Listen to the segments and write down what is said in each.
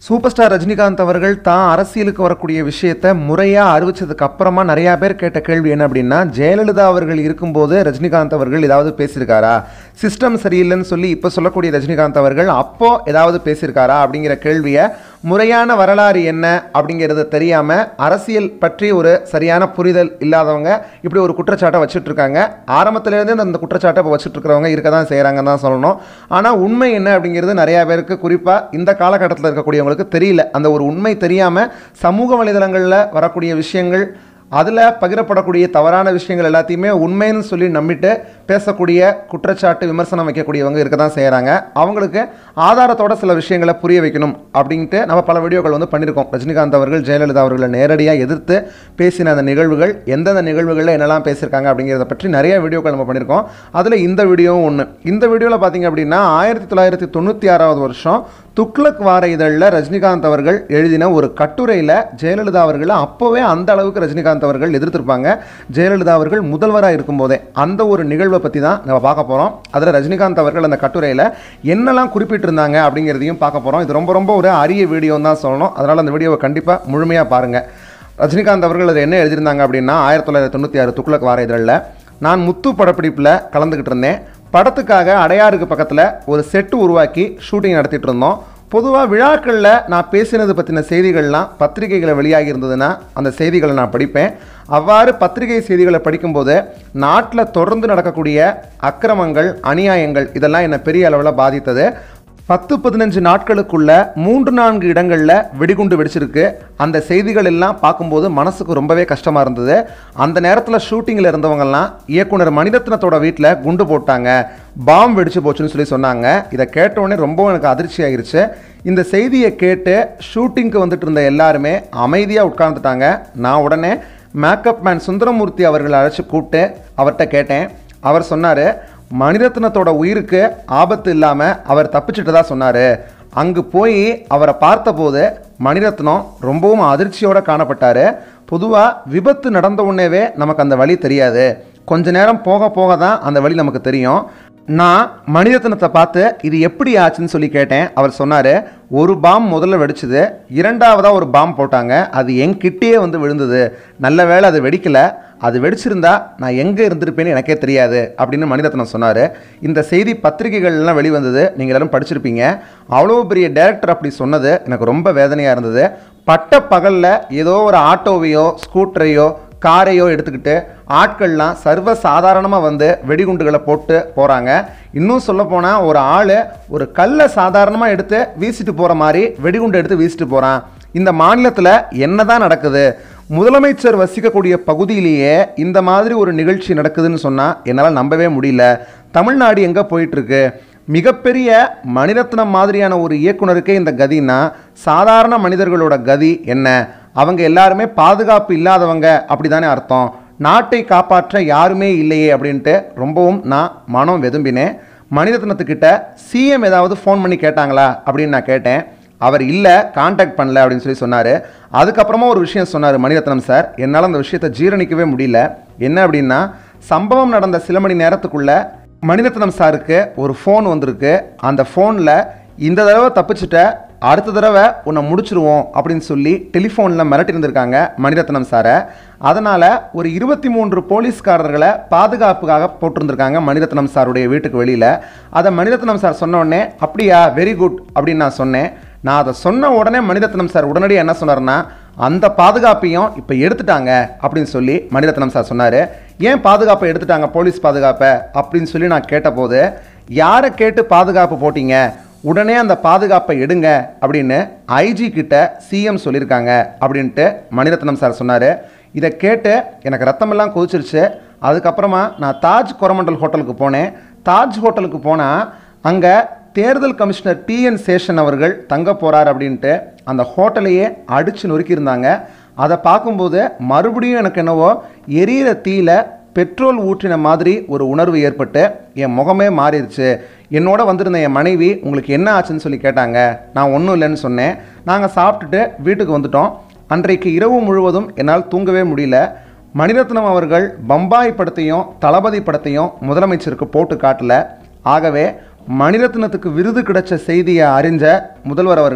super star Rajinikanth அவர்கள் தான் அரசியலுக்கு வரக்கூடிய விஷயத்தை முறையாக அறிவிச்சதுக்கு அப்புறமா நிறையா பேர் கேட்ட கேள்வி என்ன அப்படின்னா ஜெயலலிதா அவர்கள் இருக்கும்போது ரஜினிகாந்த் அவர்கள் ஏதாவது பேசியிருக்காரா சிஸ்டம் சரியில்லைன்னு சொல்லி இப்போ சொல்லக்கூடிய ரஜினிகாந்த் அவர்கள் அப்போ ஏதாவது பேசியிருக்காரா அப்படிங்கிற கேள்வியை முறையான வரலாறு என்ன அப்படிங்கிறது தெரியாமல் அரசியல் பற்றி ஒரு சரியான புரிதல் இல்லாதவங்க இப்படி ஒரு குற்றச்சாட்டை வச்சுட்டு இருக்காங்க ஆரம்பத்திலேருந்தே அந்த குற்றச்சாட்டை இப்போ வச்சுட்டு இருக்கிறவங்க இருக்க தான் செய்கிறாங்கன்னு தான் சொல்லணும் ஆனால் உண்மை என்ன அப்படிங்கிறது நிறையா பேருக்கு குறிப்பாக இந்த காலகட்டத்தில் இருக்கக்கூடியவங்களுக்கு தெரியல அந்த ஒரு உண்மை தெரியாமல் சமூக வலைதளங்களில் வரக்கூடிய விஷயங்கள் அதில் பகிரப்படக்கூடிய தவறான விஷயங்கள் எல்லாத்தையுமே உண்மைன்னு சொல்லி நம்பிட்டு பேசக்கூடிய குற்றச்சாட்டு விமர்சனம் வைக்கக்கூடியவங்க இருக்க தான் செய்கிறாங்க அவங்களுக்கு ஆதாரத்தோட சில விஷயங்களை புரிய வைக்கணும் அப்படின்ட்டு நம்ம பல வீடியோக்கள் வந்து பண்ணியிருக்கோம் ரஜினிகாந்த் அவர்கள் ஜெயலலிதா அவர்களை நேரடியாக எதிர்த்து பேசின அந்த நிகழ்வுகள் எந்தெந்த நிகழ்வுகளில் என்னெல்லாம் பேசியிருக்காங்க அப்படிங்கிறத பற்றி நிறைய வீடியோக்கள் நம்ம பண்ணியிருக்கோம் அதில் இந்த வீடியோவும் ஒன்று இந்த வீடியோவில் பார்த்தீங்க அப்படின்னா ஆயிரத்தி தொள்ளாயிரத்தி தொண்ணூற்றி ஆறாவது வருஷம் துக்ளக் வார இதழில் ரஜினிகாந்த் அவர்கள் எழுதின ஒரு கட்டுரையில் ஜெயலலிதா அவர்களை அப்போவே அந்த அளவுக்கு ரஜினிகாந்த் அவர்கள் எதிர்த்திருப்பாங்க ஜெயலலிதா அவர்கள் முதல்வராக இருக்கும்போதே அந்த ஒரு நிகழ்வை பற்றி தான் நம்ம பார்க்க போகிறோம் அதில் ரஜினிகாந்த் அவர்கள் அந்த கட்டுரையில் என்னெல்லாம் குறிப்பிட்டிருந்தாங்க அப்படிங்கிறதையும் பார்க்க போகிறோம் இது ரொம்ப ரொம்ப ஒரு அரிய வீடியோன்னு தான் சொல்லணும் அதனால் அந்த வீடியோவை கண்டிப்பாக முழுமையாக பாருங்கள் ரஜினிகாந்த் அவர்கள் அதில் என்ன எழுதியிருந்தாங்க அப்படின்னா ஆயிரத்தி தொள்ளாயிரத்தி தொண்ணூற்றி ஆறு துக்ளக் வார இதழில் நான் முத்து படப்பிடிப்பில் கலந்துக்கிட்டு இருந்தேன் படத்துக்காக அடையாருக்கு பக்கத்தில் ஒரு செட்டு உருவாக்கி ஷூட்டிங் நடத்திட்டு இருந்தோம் பொதுவாக விழாக்களில் நான் பேசினது பற்றின செய்திகள்லாம் பத்திரிகைகளை வெளியாகி இருந்ததுன்னா அந்த செய்திகளை நான் படிப்பேன் அவ்வாறு பத்திரிகை செய்திகளை படிக்கும்போது நாட்டில் தொடர்ந்து நடக்கக்கூடிய அக்கிரமங்கள் அநியாயங்கள் இதெல்லாம் என்னை பெரிய அளவில் பாதித்தது பத்து பதினஞ்சு நாட்களுக்குள்ள மூன்று நான்கு இடங்களில் வெடிகுண்டு வெடிச்சிருக்கு அந்த செய்திகள் எல்லாம் பார்க்கும்போது மனசுக்கு ரொம்பவே கஷ்டமாக இருந்தது அந்த நேரத்தில் ஷூட்டிங்கில் இருந்தவங்கெல்லாம் இயக்குனர் மணிரத்னத்தோட வீட்டில் குண்டு போட்டாங்க பாம் வெடிச்சு போச்சுன்னு சொல்லி சொன்னாங்க இதை கேட்ட உடனே ரொம்ப எனக்கு அதிர்ச்சி ஆயிருச்சு இந்த செய்தியை கேட்டு ஷூட்டிங்க்கு வந்துட்டு இருந்த எல்லாருமே அமைதியாக உட்கார்ந்துட்டாங்க நான் உடனே மேக்கப் மேன் சுந்தரமூர்த்தி அவர்களை அழைச்சி கூப்பிட்டு அவர்கிட்ட கேட்டேன் அவர் சொன்னார் மணிரத்னத்தோட உயிருக்கு ஆபத்து இல்லாமல் அவர் தப்பிச்சிட்டதா சொன்னார் அங்கு போய் அவரை பார்த்தபோது மணிரத்னம் ரொம்பவும் அதிர்ச்சியோடு காணப்பட்டார் பொதுவாக விபத்து நடந்த உடனேவே நமக்கு அந்த வழி தெரியாது கொஞ்ச நேரம் போக போக தான் அந்த வழி நமக்கு தெரியும் நான் மணிரத்னத்தை பார்த்து இது எப்படி ஆச்சுன்னு சொல்லி கேட்டேன் அவர் சொன்னார் ஒரு பாம் முதல்ல வெடிச்சது இரண்டாவதாக ஒரு பாம் போட்டாங்க அது என்கிட்டயே வந்து விழுந்தது நல்ல வேளை அது வெடிக்கலை அது வெடிச்சிருந்தா நான் எங்கே இருந்திருப்பேன்னு எனக்கே தெரியாது அப்படின்னு மணிரத்னம் சொன்னார் இந்த செய்தி பத்திரிகைகள்லாம் வெளிவந்தது நீங்கள் எல்லாரும் படிச்சிருப்பீங்க அவ்வளோ பெரிய டேரக்டர் அப்படி சொன்னது எனக்கு ரொம்ப வேதனையாக இருந்தது பட்ட பகலில் ஏதோ ஒரு ஆட்டோவையோ ஸ்கூட்டரையோ காரையோ எடுத்துக்கிட்டு ஆட்கள்லாம் சர்வ சாதாரணமாக வந்து வெடிகுண்டுகளை போட்டு போகிறாங்க இன்னும் சொல்லப்போனால் ஒரு ஆள் ஒரு கல்லை சாதாரணமாக எடுத்து வீசிட்டு போகிற மாதிரி வெடிகுண்டு எடுத்து வீசிட்டு போகிறான் இந்த மாநிலத்தில் என்னதான் நடக்குது முதலமைச்சர் வசிக்கக்கூடிய பகுதியிலேயே இந்த மாதிரி ஒரு நிகழ்ச்சி நடக்குதுன்னு சொன்னால் என்னால் நம்பவே முடியல தமிழ்நாடு எங்கே போயிட்டுருக்கு மிகப்பெரிய மணிரத்னம் மாதிரியான ஒரு இயக்குனருக்கே இந்த கதின்னா சாதாரண மனிதர்களோட கதி என்ன அவங்க எல்லாருமே பாதுகாப்பு இல்லாதவங்க அப்படி தானே அர்த்தம் நாட்டை காப்பாற்ற யாருமே இல்லையே அப்படின்ட்டு ரொம்பவும் நான் மனம் வெதும்பினேன் மணிரத்னத்துக்கிட்ட சிஎம் ஏதாவது ஃபோன் பண்ணி கேட்டாங்களா அப்படின்னு நான் கேட்டேன் அவர் இல்லை காண்டாக்ட் பண்ணல அப்படின்னு சொல்லி சொன்னார் அதுக்கப்புறமா ஒரு விஷயம் சொன்னார் மணிரத்னம் சார் என்னால் அந்த விஷயத்தை ஜீரணிக்கவே முடியல என்ன அப்படின்னா சம்பவம் நடந்த சில மணி நேரத்துக்குள்ள மணிரத்னம் சாருக்கு ஒரு ஃபோன் வந்திருக்கு அந்த ஃபோனில் இந்த தடவை தப்பிச்சுட்ட அடுத்த தடவை உன்னை முடிச்சிருவோம் அப்படின்னு சொல்லி டெலிஃபோனில் மிரட்டி இருந்திருக்காங்க மணிரத்னம் சாரை அதனால் ஒரு இருபத்தி மூன்று போலீஸ்காரர்களை பாதுகாப்புக்காக போட்டிருந்திருக்காங்க மணிரத்னம் சாருடைய வீட்டுக்கு வெளியில் அதை மணிரத்னம் சார் சொன்ன உடனே அப்படியா வெரி குட் அப்படின்னு நான் சொன்னேன் நான் அதை சொன்ன உடனே மணிரத்னம் சார் உடனடியாக என்ன சொன்னார்னா அந்த பாதுகாப்பையும் இப்போ எடுத்துட்டாங்க அப்படின்னு சொல்லி மணிரத்னம் சார் சொன்னார் ஏன் பாதுகாப்பை எடுத்துட்டாங்க போலீஸ் பாதுகாப்பை அப்படின்னு சொல்லி நான் கேட்டபோது யாரை கேட்டு பாதுகாப்பு போட்டீங்க உடனே அந்த பாதுகாப்பை எடுங்க அப்படின்னு ஐஜி கிட்ட சிஎம் சொல்லியிருக்காங்க அப்படின்ட்டு மணிரத்னம் சார் சொன்னார் இதை கேட்டு எனக்கு ரத்தமெல்லாம் கொதிச்சிருச்சு அதுக்கப்புறமா நான் தாஜ் கொரமண்டல் ஹோட்டலுக்கு போனேன் தாஜ் ஹோட்டலுக்கு போனால் அங்கே தேர்தல் கமிஷனர் டிஎன் சேஷன் அவர்கள் தங்க போகிறார் அப்படின்ட்டு அந்த ஹோட்டலையே அடித்து நொறுக்கியிருந்தாங்க அதை பார்க்கும்போது மறுபடியும் எனக்கு என்னவோ எரியிற தீயில பெட்ரோல் ஊற்றின மாதிரி ஒரு உணர்வு ஏற்பட்டு என் முகமே மாறிடுச்சு என்னோட வந்திருந்த என் மனைவி உங்களுக்கு என்ன ஆச்சுன்னு சொல்லி கேட்டாங்க நான் ஒன்றும் இல்லைன்னு சொன்னேன் நாங்கள் சாப்பிட்டுட்டு வீட்டுக்கு வந்துட்டோம் அன்றைக்கு இரவு முழுவதும் என்னால் தூங்கவே முடியல மணிரத்னம் அவர்கள் பம்பாய் படத்தையும் தளபதி படத்தையும் முதலமைச்சருக்கு போட்டு காட்டல ஆகவே மணிரத்னத்துக்கு விருது கிடைச்ச செய்தியை அறிஞ்ச முதல்வர் அவர்கள்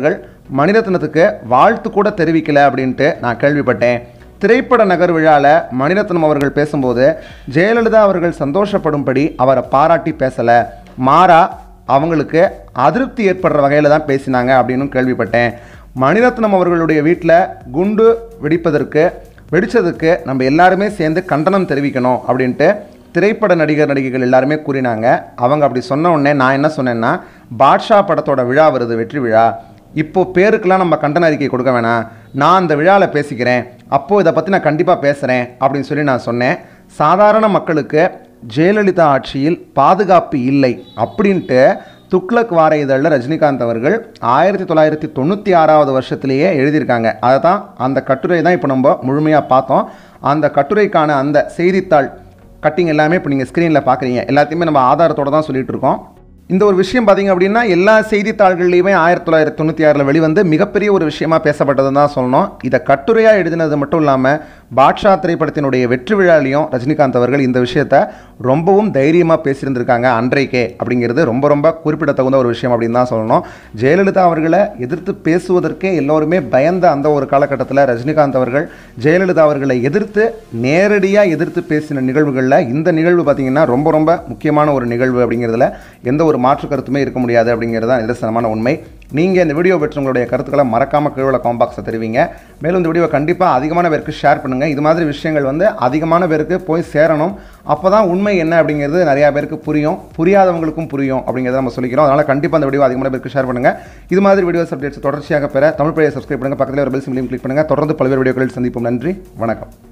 மணிரத்னத்துக்கு வாழ்த்து கூட தெரிவிக்கல அப்படின்ட்டு நான் கேள்விப்பட்டேன் திரைப்பட நகர் விழாவில் மணிரத்னம் அவர்கள் பேசும்போது ஜெயலலிதா அவர்கள் சந்தோஷப்படும்படி அவரை பாராட்டி பேசலை மாறா அவங்களுக்கு அதிருப்தி ஏற்படுற வகையில் தான் பேசினாங்க அப்படின்னு கேள்விப்பட்டேன் மணிரத்னம் அவர்களுடைய வீட்டில் குண்டு வெடிப்பதற்கு வெடிச்சதுக்கு நம்ம எல்லாருமே சேர்ந்து கண்டனம் தெரிவிக்கணும் அப்படின்ட்டு திரைப்பட நடிகர் நடிகைகள் எல்லாருமே கூறினாங்க அவங்க அப்படி சொன்ன உடனே நான் என்ன சொன்னேன்னா பாட்ஷா படத்தோட விழா வருது வெற்றி விழா இப்போ பேருக்கெல்லாம் நம்ம கண்டன அறிக்கை கொடுக்க வேணாம் நான் அந்த விழாவில் பேசிக்கிறேன் அப்போது இதை பற்றி நான் கண்டிப்பாக பேசுகிறேன் அப்படின்னு சொல்லி நான் சொன்னேன் சாதாரண மக்களுக்கு ஜெயலலிதா ஆட்சியில் பாதுகாப்பு இல்லை அப்படின்ட்டு துக்ளக் வார இதழில் ரஜினிகாந்த் அவர்கள் ஆயிரத்தி தொள்ளாயிரத்தி தொண்ணூற்றி ஆறாவது வருஷத்திலேயே எழுதியிருக்காங்க அதை தான் அந்த கட்டுரை தான் இப்போ நம்ம முழுமையாக பார்த்தோம் அந்த கட்டுரைக்கான அந்த செய்தித்தாள் கட்டிங் எல்லாமே இப்போ நீங்கள் ஸ்க்ரீனில் பார்க்குறீங்க எல்லாத்தையுமே நம்ம ஆதாரத்தோட தான் சொல்லிட்டு இருக்கோம் இந்த ஒரு விஷயம் பார்த்தீங்க அப்படின்னா எல்லா செய்தித்தாள்கள்லையுமே ஆயிரத்தி தொள்ளாயிரத்தி தொண்ணூற்றி ஆறில் வெளிவந்து மிகப்பெரிய ஒரு விஷயமா பேசப்பட்டதுன்னு தான் சொல்லணும் இதை கட்டுரையாக எழுதினது மட்டும் இல்லாமல் பாட்ஷா திரைப்படத்தினுடைய வெற்றி விழாலையும் ரஜினிகாந்த் அவர்கள் இந்த விஷயத்த ரொம்பவும் தைரியமாக பேசியிருந்திருக்காங்க அன்றைக்கே அப்படிங்கிறது ரொம்ப ரொம்ப குறிப்பிடத்தகுந்த ஒரு விஷயம் அப்படின்னு தான் சொல்லணும் ஜெயலலிதா அவர்களை எதிர்த்து பேசுவதற்கே எல்லோருமே பயந்த அந்த ஒரு காலகட்டத்தில் ரஜினிகாந்த் அவர்கள் ஜெயலலிதா அவர்களை எதிர்த்து நேரடியாக எதிர்த்து பேசின நிகழ்வுகளில் இந்த நிகழ்வு பார்த்தீங்கன்னா ரொம்ப ரொம்ப முக்கியமான ஒரு நிகழ்வு அப்படிங்கிறதுல எந்த ஒரு மாற்று கருத்துமே இருக்க முடியாது அப்படிங்கிறது தான் நிதர்சனமான உண்மை நீங்கள் இந்த வீடியோ பற்றி உங்களுடைய கருத்துக்களை மறக்காமல் கீழே காம்பாக்ஸை தெரிவிங்க மேலும் இந்த வீடியோ கண்டிப்பாக அதிகமான பேருக்கு ஷேர் பண்ணுங்கள் இது மாதிரி விஷயங்கள் வந்து அதிகமான பேருக்கு போய் சேரணும் அப்போ தான் உண்மை என்ன அப்படிங்கிறது நிறையா பேருக்கு புரியும் புரியாதவங்களுக்கும் புரியும் அப்படிங்கிறத நம்ம சொல்லிக்கிறோம் அதனால் கண்டிப்பாக இந்த வீடியோ அதிகமான பேருக்கு ஷேர் பண்ணுங்கள் இது மாதிரி வீடியோஸ் அப்டேட்ஸ் தொடர்ச்சியாக பெற தமிழ் பழைய சப்ஸ்கிரைப் பண்ணுங்கள் பக்கத்தில் ஒரு பெல் சிம்லையும் கிளிக் பண்ணுங்கள் தொடர்ந்து பல்வேறு வீடியோக்களில் சந்திப்போம் நன்றி வணக்கம்